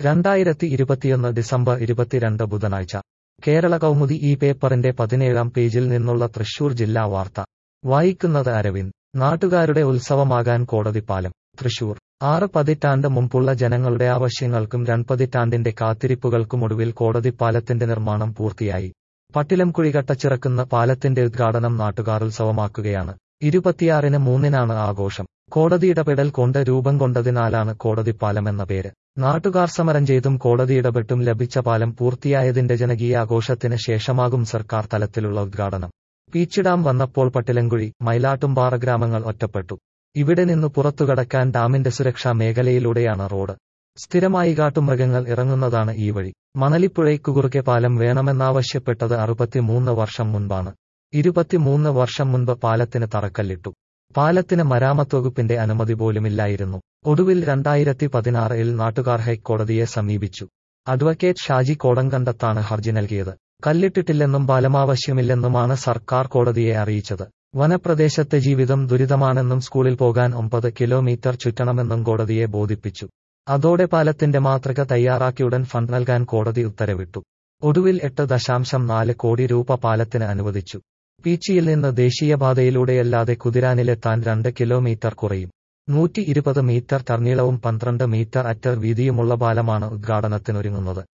രണ്ടായിരത്തി ഇരുപത്തിയൊന്ന് ഡിസംബർ ഇരുപത്തിരണ്ട് ബുധനാഴ്ച കേരള കൗമുദി ഈ പേപ്പറിന്റെ പതിനേഴാം പേജിൽ നിന്നുള്ള തൃശൂർ ജില്ലാ വാർത്ത വായിക്കുന്നത് അരവിന്ദ് നാട്ടുകാരുടെ ഉത്സവമാകാൻ കോടതിപ്പാലം തൃശൂർ ആറ് പതിറ്റാണ്ട് മുമ്പുള്ള ജനങ്ങളുടെ ആവശ്യങ്ങൾക്കും രൺപതിറ്റാണ്ടിന്റെ കാത്തിരിപ്പുകൾക്കുമൊടുവിൽ കോടതിപ്പാലത്തിന്റെ നിർമ്മാണം പൂർത്തിയായി പട്ടിലം കുഴികട്ടച്ചിറക്കുന്ന പാലത്തിന്റെ ഉദ്ഘാടനം നാട്ടുകാർ ഉത്സവമാക്കുകയാണ് ഇരുപത്തിയാറിന് മൂന്നിനാണ് ആഘോഷം കോടതിയിടപെടൽ കൊണ്ട് രൂപം കൊണ്ടതിനാലാണ് കോടതിപ്പാലം എന്ന പേര് നാട്ടുകാർ സമരം ചെയ്തും കോടതിയിടപെട്ടും ലഭിച്ച പാലം പൂർത്തിയായതിന്റെ ജനകീയാഘോഷത്തിന് ശേഷമാകും സർക്കാർ തലത്തിലുള്ള ഉദ്ഘാടനം പീച്ച് ഡാം വന്നപ്പോൾ പട്ടിലങ്കുഴി മൈലാട്ടുംപാറ ഗ്രാമങ്ങൾ ഒറ്റപ്പെട്ടു ഇവിടെ നിന്ന് പുറത്തുകടക്കാൻ ഡാമിന്റെ സുരക്ഷാ മേഖലയിലൂടെയാണ് റോഡ് സ്ഥിരമായി കാട്ടുമൃഗങ്ങൾ ഇറങ്ങുന്നതാണ് ഈ വഴി മണലിപ്പുഴയ്ക്കു കുറുകെ പാലം വേണമെന്നാവശ്യപ്പെട്ടത് അറുപത്തിമൂന്ന് വർഷം മുൻപാണ് ഇരുപത്തിമൂന്ന് വർഷം മുൻപ് പാലത്തിന് തറക്കല്ലിട്ടു പാലത്തിന് മരാമത്ത് വകുപ്പിന്റെ അനുമതി പോലുമില്ലായിരുന്നു ഒടുവിൽ രണ്ടായിരത്തി പതിനാറിൽ നാട്ടുകാർ ഹൈക്കോടതിയെ സമീപിച്ചു അഡ്വക്കേറ്റ് ഷാജി കോടങ്കണ്ടത്താണ് ഹർജി നൽകിയത് കല്ലിട്ടിട്ടില്ലെന്നും പാലമാവശ്യമില്ലെന്നുമാണ് സർക്കാർ കോടതിയെ അറിയിച്ചത് വനപ്രദേശത്തെ ജീവിതം ദുരിതമാണെന്നും സ്കൂളിൽ പോകാൻ ഒമ്പത് കിലോമീറ്റർ ചുറ്റണമെന്നും കോടതിയെ ബോധിപ്പിച്ചു അതോടെ പാലത്തിന്റെ മാതൃക തയ്യാറാക്കി ഉടൻ ഫണ്ട് നൽകാൻ കോടതി ഉത്തരവിട്ടു ഒടുവിൽ എട്ട് ദശാംശം നാല് കോടി രൂപ പാലത്തിന് അനുവദിച്ചു പീച്ചിയിൽ നിന്ന് ദേശീയപാതയിലൂടെയല്ലാതെ കുതിരാനിലെത്താൻ രണ്ട് കിലോമീറ്റർ കുറയും നൂറ്റി ഇരുപത് മീറ്റർ ടർനീളവും പന്ത്രണ്ട് മീറ്റർ അറ്റർ വീതിയുമുള്ള പാലമാണ് ഉദ്ഘാടനത്തിനൊരുങ്ങുന്നത്